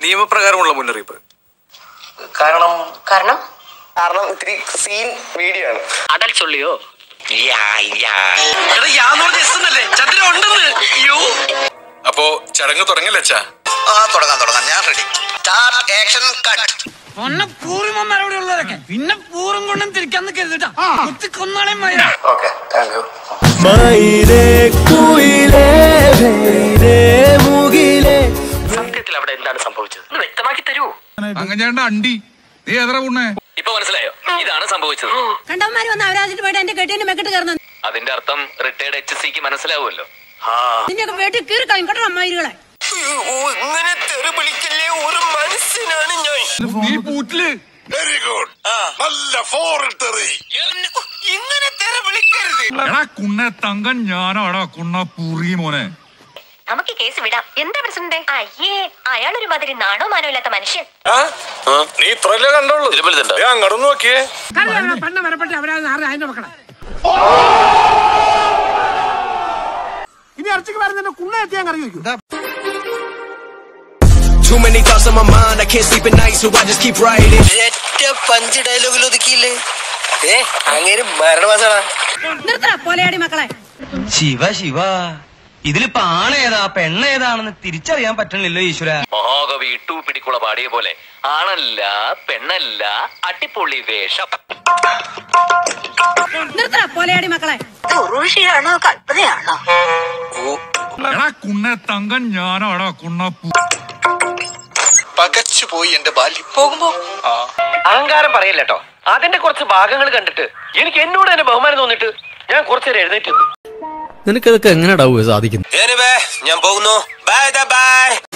നിയമപ്രകാരമുള്ള മുന്നറിയിപ്പ് കാരണം കാരണം കാരണം ഇത്തിരി സീൻ വീഡിയോ ആണ് അടൽ ചൊല്ലിയോ അപ്പോ ചടങ്ങ് തുടങ്ങല്ലേ അച്ഛാ ആ തുടങ്ങാം തുടങ്ങാം ഞാൻ റെഡി സ്റ്റാർട്ട് ആക്ഷൻ കട്ട് ഒന്നെ പൂർവ്വന്മാരവിടെ ഉള്ളവരൊക്കെ പിന്നെ പൂർവ്വം കൊണ്ടും തിരിക്കാന്ന് കരുതിട്ടാ കുത്തി കൊന്നാളെ മയ ഓക്കെ താങ്ക് യു സത്യത്തിൽ അവിടെ എന്താണ് സംഭവിച്ചത് ഒന്ന് വ്യക്തമാക്കി തരൂ അങ്ങനെ അണ്ടി നീ എത്ര ഉണ്ണേ ഇപ്പൊ മനസ്സിലായോ ഇതാണ് സംഭവിച്ചത് കണ്ടവന്മാര് വന്ന് അവരാജിട്ട് പോയിട്ട് എന്റെ കെട്ടിന്റെ മെക്കിട്ട് കയറുന്നു അതിന്റെ അർത്ഥം റിട്ടയർഡ് എച്ച് സിക്ക് മനസ്സിലാവുമല്ലോ നിന്റെയൊക്കെ വീട്ടിൽ കീറി കളയും കേട്ടോ അമ്മായികളെ ഇങ്ങനെ തെറി വിളിക്കല്ലേ ഒരു മനുഷ്യനാണ് ഞാൻ നീ പൂറ്റില് വെരി ഗുഡ് നല്ല ഫോറിൻ തെറി ഇങ്ങനെ തെറി വിളിക്കരുത് എടാ കുണ്ണെ തങ്കൻ ഞാനാടാ കുണ്ണ പുറി മോനെ നമുക്ക് കേസ് വിടാം എന്താ പ്രസിഡന്റ് അയ്യേ അയാളൊരു മാതിരി നാണോ മാനോ ഇല്ലാത്ത മനുഷ്യൻ നീ ഇത്രല്ലേ കണ്ടോളൂ ദേ അങ്ങോട്ട് നോക്കിയേ പെണ്ണ വരപ്പെട്ട് അവരാ അതിന്റെ മക്കളെ ഇനി ഇറച്ചിക്ക് വരുന്ന കുണ്ണ എത്തിയാൻ കറി വയ്ക്കും Too many thoughts on my mind, I can't sleep at night, so I just keep writing. ഒറ്റ പഞ്ച് ഡയലോഗിൽ ഒതുക്കിയില്ലേ ഏ അങ്ങനെ മരണമാസാണ് നിർത്തറ പോലെയാടി മക്കളെ ശിവ ശിവ ഇതിലിപ്പോ ആണേതാ പെണ്ണേതാണെന്ന് തിരിച്ചറിയാൻ പറ്റണില്ലല്ലോ ഈശ്വര മഹാകവി ഇട്ടു പിടിക്കുള പാടിയ പോലെ ആണല്ല പെണ്ണല്ല അടിപൊളി വേഷം നിർത്തറ പോലെയാടി മക്കളെ ഉറുഷിയാണോ കൽപ്പനയാണോ എടാ കുണ്ണെ തങ്കൻ ഞാനാടാ കുണ്ണ പു- പകച്ചു പോയി എന്റെ ബാല്യം അഹങ്കാരം പറയില്ല കേട്ടോ അതിന്റെ കുറച്ച് ഭാഗങ്ങൾ കണ്ടിട്ട് എനിക്ക് എന്നോട് തന്നെ ബഹുമാനം തോന്നിട്ട് ഞാൻ കുറച്ചേരം എഴുന്നേറ്റ് നിന്നു നിനക്കതൊക്കെ എങ്ങനെയാടാവുക സാധിക്കുന്നത് ഞാൻ പോകുന്നു ബൈ ബൈ